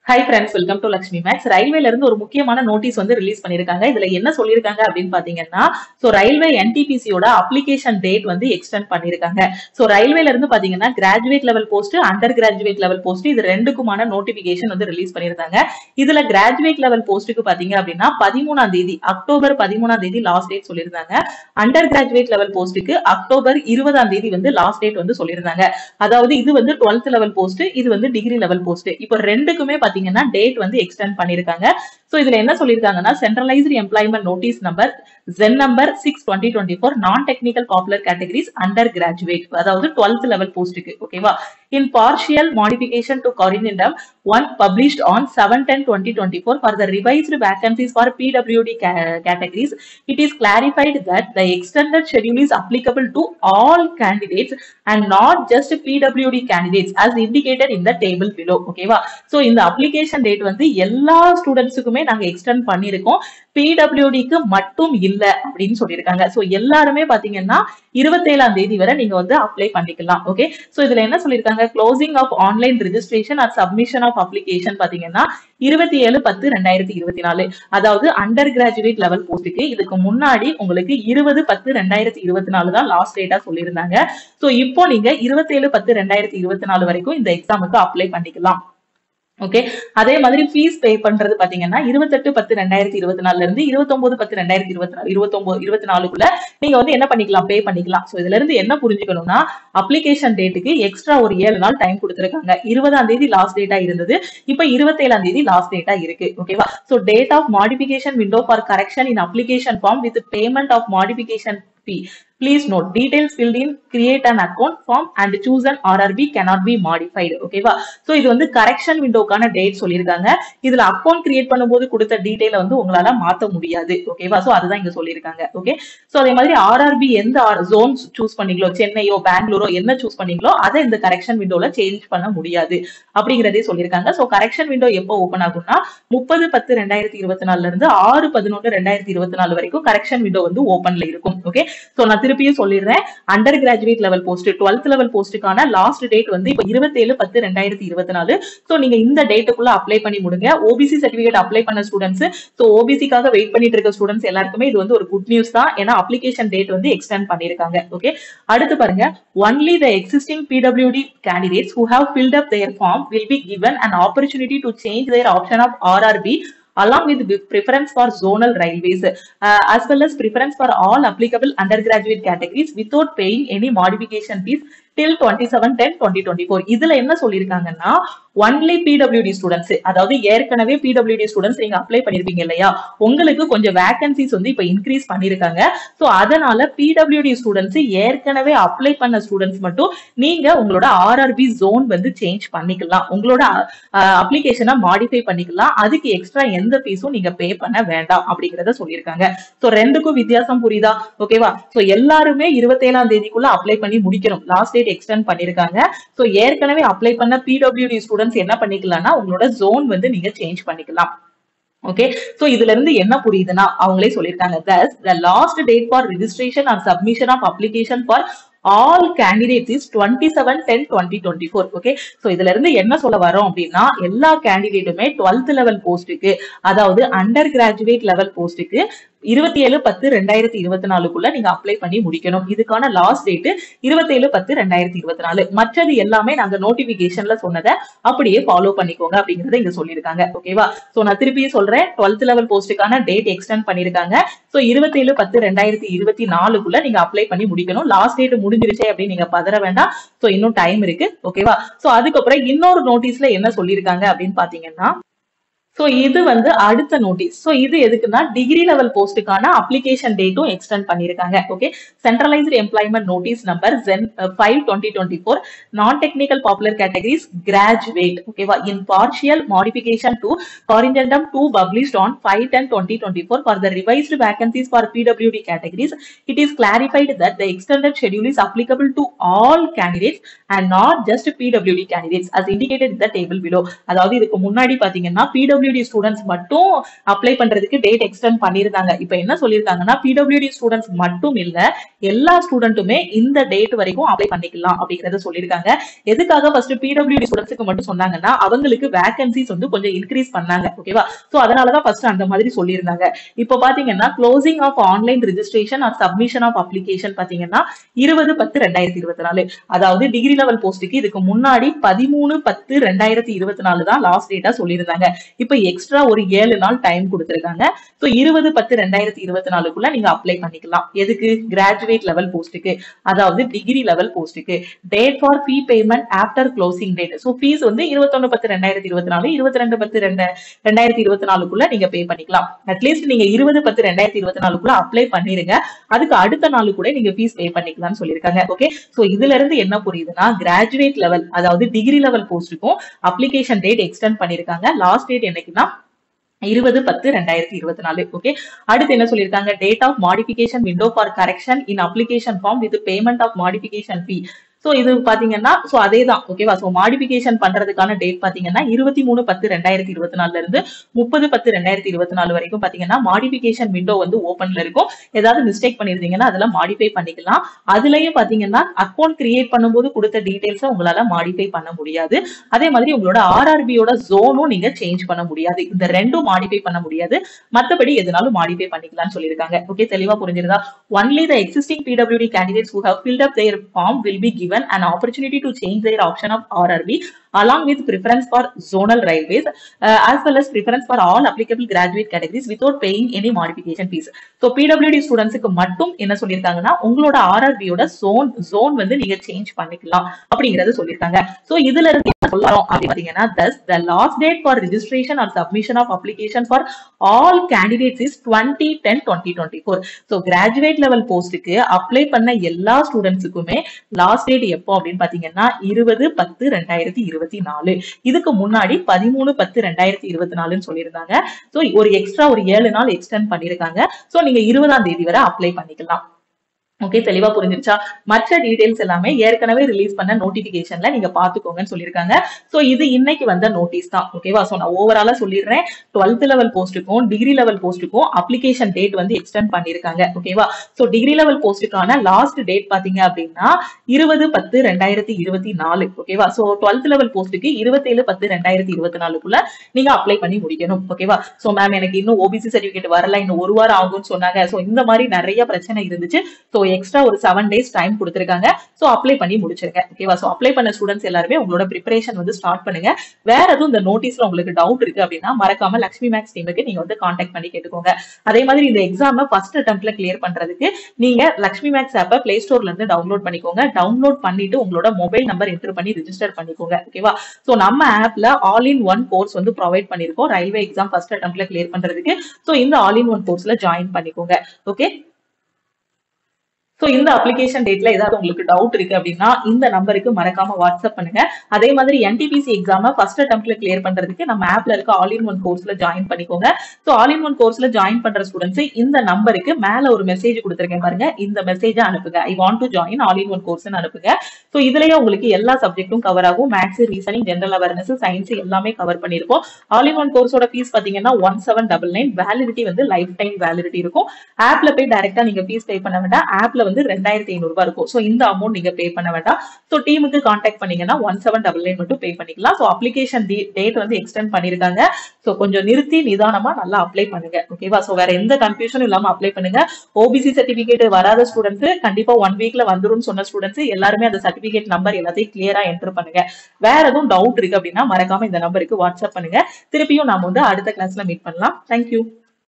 High friends welcome to Lakshmi maths ரயில்வேல இருந்து ஒரு முக்கியமான நோட்டீஸ் வந்து ரிலீஸ் பண்ணிருக்காங்க இதுல என்ன சொல்லிருக்காங்க அப்படின்னு பாத்தீங்கன்னா சோ ரயில்வே என்டிபிசியோட அப்ளிகேஷன் டேட் வந்து எக்ஸ்டெண்ட் பண்ணிருக்காங்க சோ ரயில்வேல இருந்து பாத்தீங்கன்னா graduate level post under graduate level post இது ரெண்டுக்குமான நோட்டிபிகேஷன் வந்து ரிலீஸ் பண்ணிருக்காங்க இதுல கிராஜுவேட் லெவல் போஸ்ட்டுக்கு பாத்தீங்க அப்படின்னா பதிமூணாம் தேதி அக்டோபர் பதிமூணாம் தேதி லாஸ்ட் டேட் சொல்லியிருந்தாங்க அண்டர் கிராஜுவேட் லெவல் போஸ்ட்டுக்கு அக்டோபர் இருபதாம் தேதி வந்து லாஸ்ட் டேட் வந்து சொல்லியிருந்தாங்க அதாவது இது வந்து டுவெல்த் லெவல் போஸ்ட் இது வந்து டிகிரி லெவல் போஸ்ட் இப்போ ரெண்டுக்குமே பாத்தீங்கன்னா டேட் வந்து எக்ஸ்டெண்ட் பண்ணிருக்காங்க சோ இதுல என்ன சொல்லிருக்காங்கன்னா centralised employment notice number CEN number six twenty twenty four non technical popular categories under graduate அதாவது டுவெல்த் லெவல் போஸ்ட்டுக்கு ஓகேவா in partial modification to corrigendum one published on seven ten twenty twenty four for the revised vacancies for PWD categories it is clarified that the extended schedule is applicable to all candidates and not just PWD candidates as indicated in the table below ஓகேவா so இந்த application date வந்து எல்லா ஸ்டூடெண்ட்ஸுக்குமே நாங்க extend பண்ணிருக்கோம் பிடபிள்யூடிக்கு மட்டும் இல்ல அப்படின்னு சொல்லியிருக்காங்க சோ எல்லாருமே பாத்தீங்கன்னா இருபத்தேழாம் தேதி வரை நீங்க வந்து அப்ளை பண்ணிக்கலாம் ஓகே சோ இதுல என்ன சொல்லியிருக்காங்க closing of online registration or submission of application பாத்தீங்கன்னா இருபத்தி ஏழு பத்து ரெண்டாயிரத்தி இருபத்தி நாலு அதாவது அண்டர் கிராஜுவேட் லெவல் போஸ்ட்டுக்கு இதுக்கு முன்னாடி உங்களுக்கு இருபது பத்து ரெண்டாயிரத்தி இருபத்தி நாலு தான் லாஸ்ட் டேட்டா சொல்லியிருந்தாங்க சோ இப்போ நீங்க இருபத்தேழு பத்து ரெண்டாயிரத்தி இருபத்தி நாலு வரைக்கும் இந்த எக்ஸாமுக்கு அப்ளை பண்ணிக்கலாம் ஓகே அதே மாதிரி ஃபீஸ் பே பண்றது பாத்தீங்கன்னா இருபத்தெட்டு பத்து ரெண்டாயிரத்தி இருபத்தி நாலுல இருந்து இருபத்தொன்பது பத்து ரெண்டாயிரத்தி இருபத்தி நாலு இருபத்தொன்பது இருபத்தி நாலுக்குள்ள நீங்க வந்து என்ன பண்ணிக்கலாம் பே பண்ணிக்கலாம் சோ இதுல இருந்து என்ன புரிஞ்சுக்கணும்னா அப்ளிகேஷன் டேட்டுக்கு எக்ஸ்ட்ரா ஒரு ஏழு நாள் டைம் கொடுத்துருக்காங்க இருபதாம் தேதி லாஸ்ட் டேட்டா இருந்தது இப்ப இருபத்தேழாம் தேதி லாஸ்ட் டேட்டா இருக்கு ஓகேவா so date of modification window for correction in application form with payment of modification fee. Please note, details filled in, create an account form and choose an RRB cannot be modified. ஓகேவா so இது வந்து correction விண்டோக்கான date சொல்லியிருக்காங்க இதுல account create பண்ணும்போது கொடுத்த டீடைல வந்து உங்களால மாத்த முடியாது ஓகேவா சோ அதுதான் இங்க சொல்லியிருக்காங்க ஓகே சோ அதே மாதிரி ஆர்ஆர்பி எந்த ஜோன் சூஸ் பண்ணீங்களோ சென்னையோ பெங்களூரோ என்ன சூஸ் பண்ணீங்களோ அதை இந்த கரெக்ஷன் விண்டோல சேஞ்ச் பண்ண முடியாது அப்படிங்கறதே சொல்லியிருக்காங்க சோ கரெக்ஷன் விண்டோ எப்போ ஓபன் ஆகும்னா முப்பது பத்து ரெண்டாயிரத்தி இருபத்தி நாலுல இருந்து ஆறு பதினொன்று ரெண்டாயிரத்தி இருபத்தி நாலு வரைக்கும் கரெக்ஷன் விண்டோ வந்து ஓபன்ல இருக்கும் ஓகே சோ நான் திருப்பியும் சொல்லிடுறேன் under graduate level post twelfth level போஸ்ட்டுக்கான லாஸ்ட் டேட் வந்து இப்ப இருபத்தேழு பத்து ரெண்டாயிரத்தி இருபத்தி நாலு சோ நீங்க இந்த டேட்டுக்குள்ள அப்ளை பண்ணி முடுங்க ஓபிசி சர்டிபிகேட் அப்ளை பண்ண ஸ்டூடெண்ட்ஸ் சோ ஓபிசிக்காக வெயிட் பண்ணிட்டு இருக்க ஸ்டூடெண்ட்ஸ் எல்லாருக்குமே இது வந்து ஒரு குட் நியூஸ் தான் ஏன்னா அப்ளிகேஷன் டேட் வந்து எக்ஸ்டெண்ட் பண்ணிருக்காங்க ஓகே அடுத்து பாருங்க only the existing PWD candidates who have filled up their form will be given an opportunity to change their option of RRB along with preference for zonal railways uh, as well as preference for all applicable undergraduate categories without paying any modification fees till 27 10 2024 இதுல என்ன சொல்லிருக்காங்கன்னா only PWD students அதாவது ஏற்கனவே PWD students நீங்க apply பண்ணிருப்பீங்க இல்லையா உங்களுக்கு கொஞ்சம் vacancies வந்து இப்ப இன்க்ரீஸ் பண்ணிருக்காங்க சோ அதனால பிடபிள்யூடி ஸ்டூடெண்ட்ஸ் ஏற்கனவே அப்ளை பண்ண ஸ்டூடெண்ட்ஸ் மட்டும் நீங்க உங்களோட ஆர்ஆர்பி ஜோன் வந்து சேஞ்ச் பண்ணிக்கலாம் உங்களோட அப்ளிகேஷனை மாடிஃபை பண்ணிக்கலாம் அதுக்கு எக்ஸ்ட்ரா எந்த ஃபீஸும் நீங்க பே பண்ண வேண்டாம் அப்படிங்கறத சொல்லியிருக்காங்க சோ ரெண்டுக்கும் வித்தியாசம் புரியுதா ஓகேவா சோ எல்லாருமே இருபத்தேழாம் தேதிக்குள்ள அப்ளை பண்ணி முடிக்கணும் லாஸ்ட் டேட் எக்ஸ்டெண்ட் பண்ணிருக்காங்க சோ ஏற்கனவே அப்ளை பண்ண பிடபிள்யூடி ஸ்டூடெண்ட்ஸ் என்ன பண்ணிக்கலாம்னா உங்களோட ஜோன் வந்து நீங்க சேஞ்ச் பண்ணிக்கலாம் ஓகே சோ இதுல இருந்து என்ன புரியுதுன்னா அவங்களே சொல்லியிருக்காங்க thus the last date for registration or submission of application for all candidates is 27 10 2024 okay so இதுல இருந்து என்ன சொல்ல வரோம் அப்படின்னா எல்லா கேண்டிடேட்டுமே 12th லெவல் போஸ்ட்டுக்கு அதாவது அண்டர் கிராஜுவேட் லெவல் போஸ்ட்டுக்கு இருபத்தி ஏழு பத்து ரெண்டாயிரத்தி இருபத்தி நாலுக்குள்ள நீங்க அப்ளை பண்ணி முடிக்கணும் இதுக்கான லாஸ்ட் டேட் இருபத்தி ஏழு பத்து ரெண்டாயிரத்தி இருபத்தி நாலு மற்றது எல்லாமே நாங்க நோட்டிபிகேஷன்ல சொன்னதை அப்படியே ஃபாலோ பண்ணிக்கோங்க அப்படிங்கறத இங்க சொல்லியிருக்காங்க ஓகேவா சோ நான் திருப்பியும் சொல்றேன் டுவெல்த் லெவல் போஸ்ட்டுக்கான டேட் எக்ஸ்டெண்ட் பண்ணிருக்காங்க சோ இருபத்தி ஏழு பத்து ரெண்டாயிரத்தி இருபத்தி நாலுக்குள்ள நீங்க அப்ளை பண்ணி முடிக்கணும் லாஸ்ட் டேட் முடிஞ்சிருச்சே அப்படின்னு நீங்க பதற வேண்டாம் சோ இன்னும் டைம் இருக்கு ஓகேவா சோ அதுக்கப்புறம் இன்னொரு நோட்டீஸ்ல என்ன சொல்லியிருக்காங்க அப்படின்னு பாத்தீங்கன்னா சோ இது வந்து அடுத்த நோட்டீஸ் சோ இது எதுக்குன்னா டிகிரி லெவல் போஸ்ட்டுக்கான அப்ளிகேஷன் டேட்டும் எக்ஸ்டெண்ட் பண்ணிருக்காங்க okay centralised employment notice number CEN five twenty twenty four non technical popular categories graduate ஓகேவா in partial modification to corrigendum two published on five ten twenty twenty four for the revised vacancies for PWD categories it is clarified that the extended schedule is applicable to all candidates and not just PWD candidates as indicated in the table below அதாவது இதுக்கு முன்னாடி பாத்தீங்கன்னா PW PWD students மட்டும் apply பண்றதுக்கு date extend பண்ணியிருந்தாங்க இப்ப என்ன சொல்லியிருக்காங்கன்னா பிடபிள்யூடி ஸ்டூடெண்ட்ஸ் மட்டும் இல்ல எல்லா ஸ்டூடெண்ட்டுமே இந்த டேட் வரைக்கும் அப்ளை பண்ணிக்கலாம் அப்படிங்கறத சொல்லியிருக்காங்க எதுக்காக ஃபர்ஸ்ட் பிடபிள்யூடி ஸ்டூடெண்ட்ஸ்க்கு மட்டும் சொன்னாங்கன்னா அவங்களுக்கு வேகன்சிஸ் வந்து கொஞ்சம் இன்க்ரீஸ் பண்ணாங்க ஓகேவா சோ அதனாலதான் ஃபர்ஸ்ட் அந்த மாதிரி சொல்லியிருந்தாங்க இப்போ பாத்தீங்கன்னா closing of online registration or submission of application பாத்தீங்கன்னா இருபது பத்து ரெண்டாயிரத்தி இருபத்தி நாலு அதாவது டிகிரி லெவல் போஸ்ட்டுக்கு இதுக்கு முன்னாடி பதிமூணு பத்து ரெண்டாயிரத்தி இருபத்தி நாலு தான் லாஸ்ட் டேட்டா சொல்லியிருந்தாங்க இப்ப எக்ஸ்ட்ரா ஒரு ஏழு நாள் டைம் கொடுத்திருக்காங்க சோ இருபது பத்து ரெண்டாயிரத்தி இருபத்தி நாலுக்குள்ள நீங்க அப்ளை பண்ணிக்கலாம் எதுக்கு கிராஜுவேட் லெவல் போஸ்ட்டுக்கு அதாவது டிகிரி லெவல் போஸ்ட்டுக்கு date for fee payment after closing date so fees வந்து இருபத்தொன்னு பத்து ரெண்டாயிரத்தி இருபத்தி நாலு இருபத்தி ரெண்டு பத்து ரெண்டு ரெண்டாயிரத்தி இருபத்தி நாலுக்குள்ள நீங்க பே பண்ணிக்கலாம் அட்லீஸ்ட் நீங்க இருபது பத்து ரெண்டாயிரத்தி இருபத்தி நாலுக்குள்ள அப்ளை பண்ணிருங்க அதுக்கு அடுத்த நாள் கூட நீங்க ஃபீஸ் பே பண்ணிக்கலாம்னு சொல்லியிருக்காங்க ஓகே சோ இதுல இருந்து என்ன புரியுதுன்னா கிராஜுவேட் லெவல் அதாவது டிகிரி லெவல் போஸ்ட்டுக்கும் அப்ளிகேஷன் டேட் எக்ஸ்டெண்ட் பண்ணிருக்காங்க லாஸ்ட் டேட் என்னைக்குன்னா இருபது பத்து ரெண்டாயிரத்தி இருபத்தி நாலு ஓகே அடுத்து என்ன சொல்லியிருக்காங்க date of modification window for correction in application form with payment of modification fee so இது பாத்தீங்கன்னா சோ அதே தான் ஓகேவா சோ மாடிஃபிகேஷன் பண்றதுக்கான டேட் பாத்தீங்கன்னா இருபத்தி மூணு பத்து ரெண்டாயிரத்தி இருபத்தி நாலுல இருந்து முப்பது பத்து ரெண்டாயிரத்தி இருபத்தி நாலு வரைக்கும் பாத்தீங்கன்னா மாடிஃபிகேஷன் விண்டோ வந்து ஓப்பன்ல இருக்கும் ஏதாவது மிஸ்டேக் பண்ணிருந்தீங்கன்னா அதெல்லாம் மாடிஃபை பண்ணிக்கலாம் அதுலயும் பாத்தீங்கன்னா அக்கௌண்ட் கிரியேட் பண்ணும்போது கொடுத்த டீடைல்ஸை உங்களால மாடிஃபை பண்ண முடியாது அதே மாதிரி உங்களோட ஆர்ஆர்பியோட ஜோனும் நீங்க சேஞ்ச் பண்ண முடியாது இந்த ரெண்டும் மாடிஃபை பண்ண முடியாது மத்தபடி எதுனாலும் மாடிஃபை பண்ணிக்கலாம்னு சொல்லியிருக்காங்க ஓகே தெளிவா புரிஞ்சிருதா only the existing PWD candidates who have filled up their form will be given an opportunity to change their option of RRB along with preference for zonal railways uh, as well as preference for all applicable graduate categories without paying any modification fees. So PWD ஸ்டூடெண்ட்ஸுக்கு மட்டும் என்ன சொல்லியிருக்காங்கன்னா உங்களோட ஆர்ஆர்பியோட zone zone வந்து நீங்க change பண்ணிக்கலாம் அப்படிங்கறது சொல்லியிருக்காங்க சோ இதுல இருந்து என்ன சொல்றோம் அப்படி பாத்தீங்கன்னா thus the last date for registration or submission of application for all candidates is 20 10 2024 so graduate level போஸ்ட்டுக்கு அப்ளை பண்ண எல்லா ஸ்டூடெண்ட்ஸுக்குமே லாஸ்ட் டேட் எப்போ அப்படின்னு பாத்தீங்கன்னா இருபது பத்து ரெண்டாயிரத்தி இருபத்தி நாலு இதுக்கு முன்னாடி பதிமூணு பத்து ரெண்டாயிரத்தி இருபத்தி நாலுன்னு சொல்லியிருந்தாங்க சோ ஒரு எக்ஸ்ட்ரா ஒரு ஏழு நாள் எக்ஸ்டெண்ட் பண்ணிருக்காங்க சோ நீங்க இருபதாம் தேதி வரை அப்ளை பண்ணிக்கலாம் ஓகே தெளிவா புரிஞ்சிருச்சா மற்ற டீடைல்ஸ் எல்லாமே ஏற்கனவே ரிலீஸ் பண்ண நோட்டிபிகேஷன்ல நீங்க பாத்துக்கோங்கன்னு சொல்லியிருக்காங்க சோ இது இன்னைக்கு வந்த நோட்டீஸ் தான் ஓகேவா சோ நான் ஓவராலா சொல்லிடுறேன் டுவெல்த் லெவல் போஸ்ட்டுக்கும் டிகிரி லெவல் போஸ்ட்டுக்கும் அப்ளிகேஷன் டேட் வந்து எக்ஸ்டெண்ட் பண்ணிருக்காங்க ஓகேவா சோ டிகிரி லெவல் போஸ்ட்டுக்கான லாஸ்ட் டேட் பாத்தீங்க அப்படின்னா இருபது பத்து ரெண்டாயிரத்தி இருபத்தி நாலு ஓகேவா சோ டுவெல்த் லெவல் போஸ்ட்டுக்கு இருபத்தேழு பத்து ரெண்டாயிரத்தி இருபத்தி நாலுக்குள்ள நீங்க அப்ளை பண்ணி முடிக்கணும் ஓகேவா சோ மேம் எனக்கு இன்னும் ஓபிசி சர்டிபிகேட் வரல இன்னும் ஒரு வாரம் ஆகும்னு சொன்னாங்க சோ இந்த மாதிரி நிறைய பிரச்சனை இருந்துச்சு சோ எக்ஸ்ட்ரா ஒரு செவன் டேஸ் டைம் கொடுத்துருக்காங்க சோ அப்ளை பண்ணி முடிச்சிருங்க ஓகேவா சோ அப்ளை பண்ண ஸ்டூடெண்ட்ஸ் எல்லாருமே உங்களோட ப்ரிப்பரேஷன் வந்து ஸ்டார்ட் பண்ணுங்க வேற எதுவும் இந்த நோட்டீஸ்ல உங்களுக்கு டவுட் இருக்கு அப்படின்னா மறக்காம லக்ஷ்மி மேக்ஸ் டீமுக்கு நீங்க வந்து காண்டாக்ட் பண்ணி கேட்டுக்கோங்க அதே மாதிரி இந்த எக்ஸாம் ஃபர்ஸ்ட் அட்டம்ப்ட்ல கிளியர் பண்றதுக்கு நீங்க லக்ஷ்மி மேக்ஸ் ஆப்பை பிளே ஸ்டோர்ல இருந்து டவுன்லோட் பண்ணிக்கோங்க டவுன்லோட் பண்ணிட்டு உங்களோட மொபைல் நம்பர் என்டர் பண்ணி ரிஜிஸ்டர் பண்ணிக்கோங்க ஓகேவா சோ நம்ம ஆப்ல ஆல் இன் ஒன் கோர்ஸ் வந்து ப்ரொவைட் பண்ணிருக்கோம் ரயில்வே எக்ஸாம் ஃபர்ஸ்ட் அட்டம்ப்ட்ல கிளியர் பண்றதுக்கு சோ இந்த ஆல் இன் ஒன் கோர்ஸ்ல ஜாயின் பண்ணிக்கோங்க ஓகே சோ இந்த அப்ளிகேஷன் டேட்ல ஏதாவது உங்களுக்கு டவுட் இருக்கு அப்படின்னா இந்த நம்பருக்கு மறக்காம வாட்ஸ்அப் பண்ணுங்க அதே மாதிரி என்டிபிசி எக்ஸாம ஃபர்ஸ்ட் அட்டம்ப்ட்ல கிளியர் பண்றதுக்கு நம்ம ஆப்ல இருக்க ஆல் இன் ஒன் கோர்ஸ்ல ஜாயின் பண்ணிக்கோங்க சோ ஆல் இன் ஒன் கோர்ஸ்ல ஜாயின் பண்ற ஸ்டூடெண்ட்ஸ் இந்த நம்பருக்கு மேல ஒரு மெசேஜ் கொடுத்துருக்கேன் பாருங்க இந்த மெசேஜ் அனுப்புங்க I want to join all in one course அனுப்புங்க சோ இதுலயே உங்களுக்கு எல்லா சப்ஜெக்ட்டும் கவர் ஆகும் maths reasoning general awareness science எல்லாமே கவர் பண்ணிருக்கோம் ஆல் இன் ஒன் கோர்ஸோட ஃபீஸ் பாத்தீங்கன்னா one seven double nine validity வந்து லைஃப் டைம் வேலிடிட்டி இருக்கும் ஆப்ல போய் டைரக்டா நீங்க ஃபீஸ் பே பண்ண வேண்டாம் ஆப்ல வந்து ரெண்டாயிரத்தி ஐநூறு ரூபாய் இருக்கும் சோ இந்த அமௌண்ட் நீங்க பே பண்ண வேண்டாம் சோ டீமுக்கு கான்டாக்ட் பண்ணீங்கன்னா ஒன் செவன் டபுள் நைன் மட்டும் பே பண்ணிக்கலாம் சோ அப்ளிகேஷன் டேட் வந்து எக்ஸ்டெண்ட் பண்ணிருக்காங்க சோ கொஞ்சம் நிறுத்தி நிதானமா நல்லா அப்ளை பண்ணுங்க ஓகேவா சோ வேற எந்த கன்ஃபியூஷனும் இல்லாம அப்ளை பண்ணுங்க ஓபிசி சர்டிபிகேட் வராத ஸ்டூடெண்ட்ஸ் கண்டிப்பா ஒன் வீக்ல வந்துரும் சொன்ன ஸ்டூடெண்ட்ஸ் எல்லாருமே அந்த சர்டிபிகேட் நம்பர் எல்லாத்தையும் கிளியரா என்டர் பண்ணுங்க வேற எதுவும் டவுட் இருக்கு அப்படின்னா மறக்காம இந்த நம்பருக்கு வாட்ஸ்அப் பண்ணுங்க திருப்பியும் நாம வந்து அடுத்த கிளாஸ்ல மீட் பண்ணலாம் தேங்க்யூ